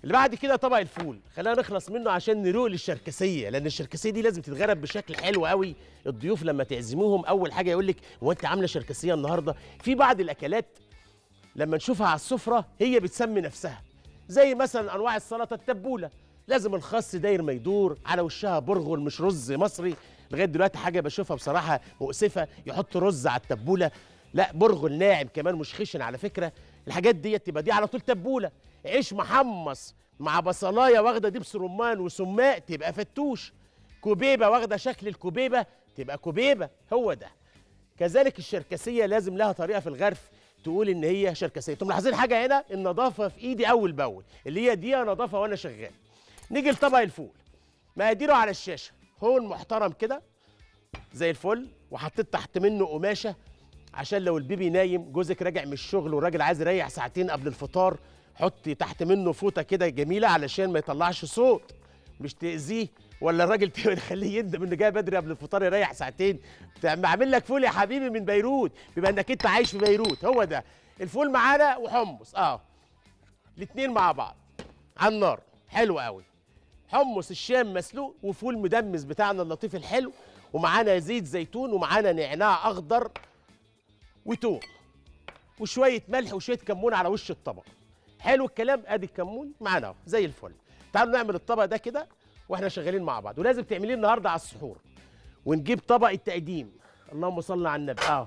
اللي بعد كده طبق الفول خلينا نخلص منه عشان نروق للشركسيه لان الشركسيه دي لازم تتغرب بشكل حلو قوي الضيوف لما تعزموهم اول حاجه يقول لك هو انت عامله شركسيه النهارده في بعض الاكلات لما نشوفها على السفره هي بتسمي نفسها زي مثلا انواع السلطه التبوله لازم الخس داير ما يدور على وشها برغل مش رز مصري لغايه دلوقتي حاجه بشوفها بصراحه مؤسفه يحط رز على التبوله لا برغل ناعم كمان مش خشن على فكره الحاجات دي تبقى دي على طول تبوله عيش محمص مع بصلايه واخده دبس رمان وسماق تبقى فتوش كوبيبه واخده شكل الكوبيبه تبقى كوبيبه هو ده كذلك الشركسيه لازم لها طريقه في الغرف تقول ان هي شركسيه انتم ملاحظين حاجه هنا النظافه في ايدي اول باول اللي هي دقيقه نظافه وانا شغال نيجي لطبق الفول مقاديره على الشاشه هون محترم كده زي الفل وحطيت تحت منه قماشه عشان لو البيبي نايم جوزك راجع من الشغل والراجل عايز يريح ساعتين قبل الفطار حطي تحت منه فوطه كده جميله علشان ما يطلعش صوت مش تاذيه ولا الراجل تخليه يندم انه جاي بدري قبل الفطار يريح ساعتين بعمل لك فول يا حبيبي من بيروت بما انك انت عايش في بيروت هو ده الفول معانا وحمص اه الاتنين مع بعض على النار حلو قوي حمص الشام مسلوق وفول مدمس بتاعنا اللطيف الحلو ومعانا زيت زيتون ومعانا نعناع اخضر وتوم وشويه ملح وشويه كمون على وش الطبق حلو الكلام ادي الكمون معانا اهو زي الفل تعالوا نعمل الطبق ده كده واحنا شغالين مع بعض ولازم تعمليه النهارده على السحور ونجيب طبق التقديم اللهم صل على النبي اه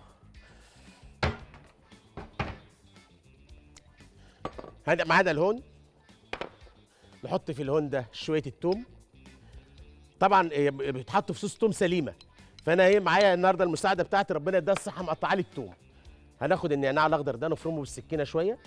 هذا معانا الهون نحط في الهون ده شويه التوم طبعا إيه، بيتحط في صوص توم سليمه فانا ايه معايا النهارده المساعده بتاعتي ربنا يديها الصحه مقطعه لي التوم هناخد النعناع الاخضر ده نفرمه بالسكينه شويه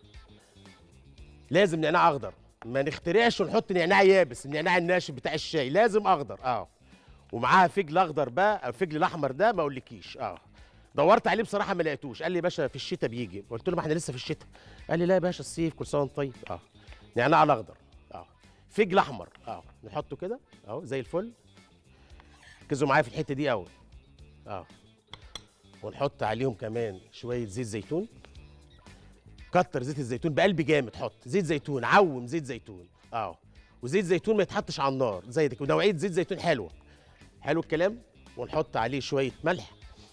لازم نعناع اخضر ما نخترعش ونحط نعناع يابس النعناع الناشف بتاع الشاي لازم اخضر اه ومعاها فجل اخضر بقى او الفجل الاحمر ده ما اقولكيش اه دورت عليه بصراحه ما لقيتوش قال لي يا باشا في الشتاء بيجي قلت له ما احنا لسه في الشتاء قال لي لا يا باشا الصيف كل سنه وانت طيب اه نعناع الاخضر اه فجل احمر اه نحطه كده اهو زي الفل ركزوا معايا في الحته دي قوي اه ونحط عليهم كمان شويه زيت زيتون كتر زيت الزيتون بقلب جامد حط زيت زيتون عوم زيت زيتون اه وزيت زيتون ما يتحطش على النار زي ده كده. ونوعيه زيت زيتون حلوه حلو الكلام ونحط عليه شويه ملح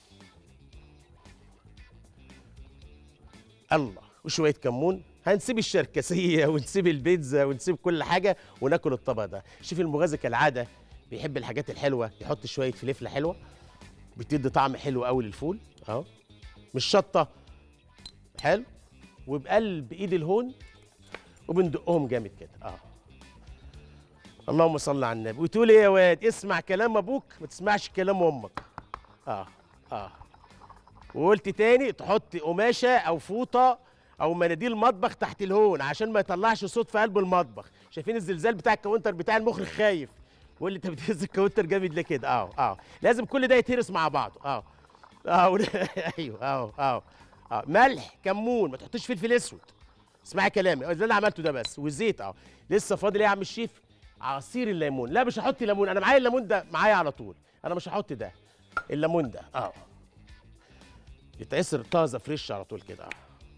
الله وشويه كمون هنسيب الشركسيه ونسيب البيتزا ونسيب كل حاجه وناكل الطبق ده شوف المغازي كالعاده بيحب الحاجات الحلوه يحط شويه فلفله حلوه بتدي طعم حلو قوي للفول اهو مش شطه حلو وبقلب ايد الهون وبندقهم جامد كده اه اللهم صل على النبي وتقول ايه يا واد اسمع كلام ابوك ما تسمعش كلام امك اه اه وقلت تاني تحط قماشه او فوطه او مناديل مطبخ تحت الهون عشان ما يطلعش صوت في قلب المطبخ شايفين الزلزال بتاع الكاونتر بتاع المخرج خايف واللي انت بتهز الكاونتر جامد ليه كده اه اه لازم كل ده يتهرس مع بعضه اه اه ايوه اه اه اه ملح كمون ما تحطش فلفل اسود اسمعي كلامي ده اللي انا عملته ده بس والزيت اه لسه فاضل ايه يا عم الشيف عصير الليمون لا مش هحط ليمون انا معايا الليمون ده معايا على طول انا مش هحط ده الليمون ده اه يتعصر طازه فريش على طول كده اه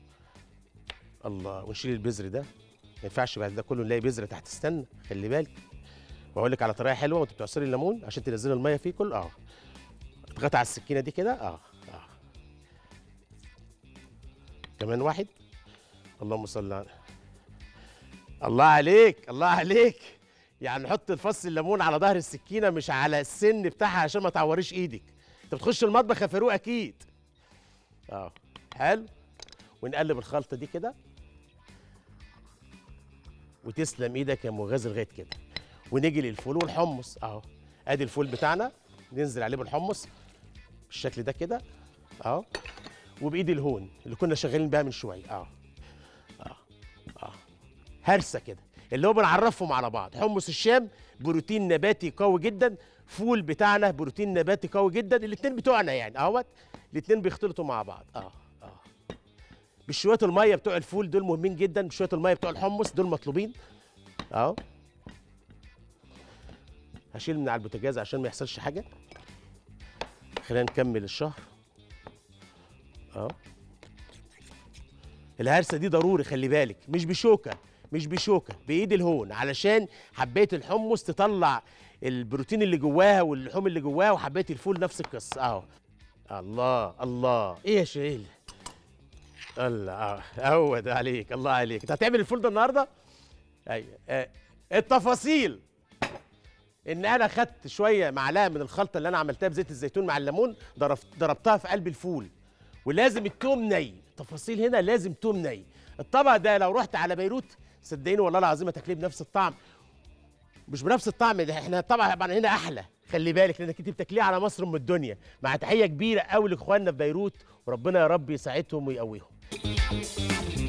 الله ونشيل البذر ده ما ينفعش بعد ده كله نلاقي بذره تحت استنى خلي بالك واقول لك على طريقه حلوه وانت بتعصري الليمون عشان تنزلي الميه فيه كله اه اضغطي على السكينه دي كده اه اه كمان واحد اللهم صل على الله عليك الله عليك يعني نحط الفص الليمون على ظهر السكينه مش على السن بتاعها عشان ما تعوريش ايدك انت بتخش المطبخ يا فاروق اكيد اه حلو ونقلب الخلطه دي كده وتسلم ايدك يا مغازي لغايه كده ونيجي للفول والحمص اهو ادي الفول بتاعنا ننزل عليه بالحمص بالشكل ده كده اهو وبايد الهون اللي كنا شغالين بيها من شويه اه اه اه هرسه كده اللي هو بنعرفهم على بعض حمص الشام بروتين نباتي قوي جدا فول بتاعنا بروتين نباتي قوي جدا الاثنين بتوعنا يعني اهوت الاثنين بيختلطوا مع بعض اه اه بشويه الميه بتوع الفول دول مهمين جدا بشويه الميه بتوع الحمص دول مطلوبين اهو هشيل من على البوتاجاز عشان ما يحصلش حاجه خلينا نكمل الشهر اه الهرسه دي ضروري خلي بالك مش بشوكه مش بشوكه بايد الهون علشان حبايه الحمص تطلع البروتين اللي جواها واللحوم اللي جواها وحبايه الفول نفس القصه اهو الله الله ايه يا شيل الله اه هو ده عليك الله عليك انت هتعمل الفول ده النهارده ايوه آه. التفاصيل ان انا خدت شويه معلقه من الخلطه اللي انا عملتها بزيت الزيتون مع الليمون ضربت ضربتها في قلب الفول ولازم التوم ني التفاصيل هنا لازم توم ني الطبق ده لو رحت على بيروت صدقيني والله العظيم هتاكليه بنفس الطعم مش بنفس الطعم ده احنا طبعا طبعا هنا احلى خلي بالك لانك انت بتاكليه على مصر ام الدنيا مع تحيه كبيره قوي لاخواننا في بيروت وربنا يا رب يساعدهم ويقويهم